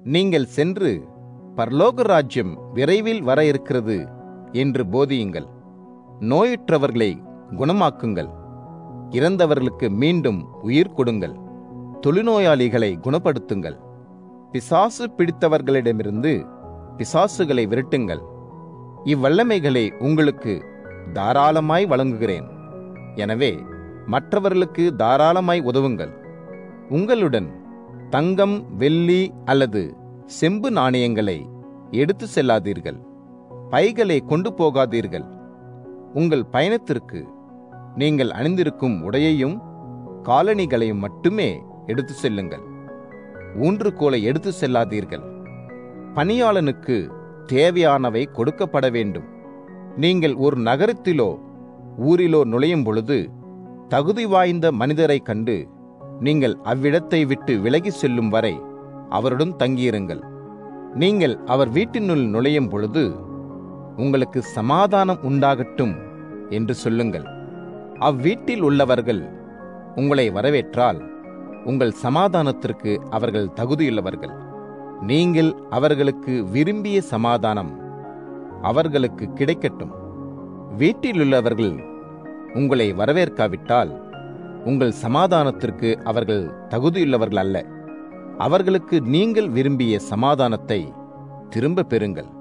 நீங்கள் சென்று பரலோக ராஜ்யம் விரைவில் வர இருக்கிறது என்று போதியுங்கள் நோயுற்றவர்களை குணமாக்குங்கள் இறந்தவர்களுக்கு மீண்டும் உயிர் கொடுங்கள் தொழுநோயாளிகளை குணப்படுத்துங்கள் பிசாசு பிடித்தவர்களிடமிருந்து பிசாசுகளை விரட்டுங்கள் இவ்வல்லமைகளை உங்களுக்கு தாராளமாய் வழங்குகிறேன் எனவே மற்றவர்களுக்கு தாராளமாய் உதவுங்கள் உங்களுடன் தங்கம் வெள்ளி அல்லது செம்பு நாணயங்களை எடுத்து செல்லாதீர்கள் பைகளை கொண்டு போகாதீர்கள் உங்கள் பயணத்திற்கு நீங்கள் அணிந்திருக்கும் உடையையும் காலணிகளையும் மட்டுமே எடுத்து செல்லுங்கள் ஊன்றுகோலை எடுத்து செல்லாதீர்கள் பணியாளனுக்கு தேவையானவை கொடுக்கப்பட வேண்டும் நீங்கள் ஒரு நகரத்திலோ ஊரிலோ நுழையும் பொழுது தகுதி வாய்ந்த மனிதரைக் கண்டு நீங்கள் அவ்விடத்தை விட்டு விலகி செல்லும் வரை அவருடன் தங்கியிருங்கள் நீங்கள் அவர் வீட்டினுள் நுழையும் பொழுது உங்களுக்கு சமாதானம் உண்டாகட்டும் என்று சொல்லுங்கள் அவ்வீட்டில் உள்ளவர்கள் உங்களை வரவேற்றால் உங்கள் சமாதானத்திற்கு அவர்கள் தகுதியுள்ளவர்கள் நீங்கள் அவர்களுக்கு விரும்பிய சமாதானம் அவர்களுக்கு கிடைக்கட்டும் வீட்டிலுள்ளவர்கள் உங்களை வரவேற்காவிட்டால் உங்கள் சமாதானத்திற்கு அவர்கள் தகுதியுள்ளவர்கள் அல்ல அவர்களுக்கு நீங்கள் விரும்பிய சமாதானத்தை திரும்ப பெறுங்கள்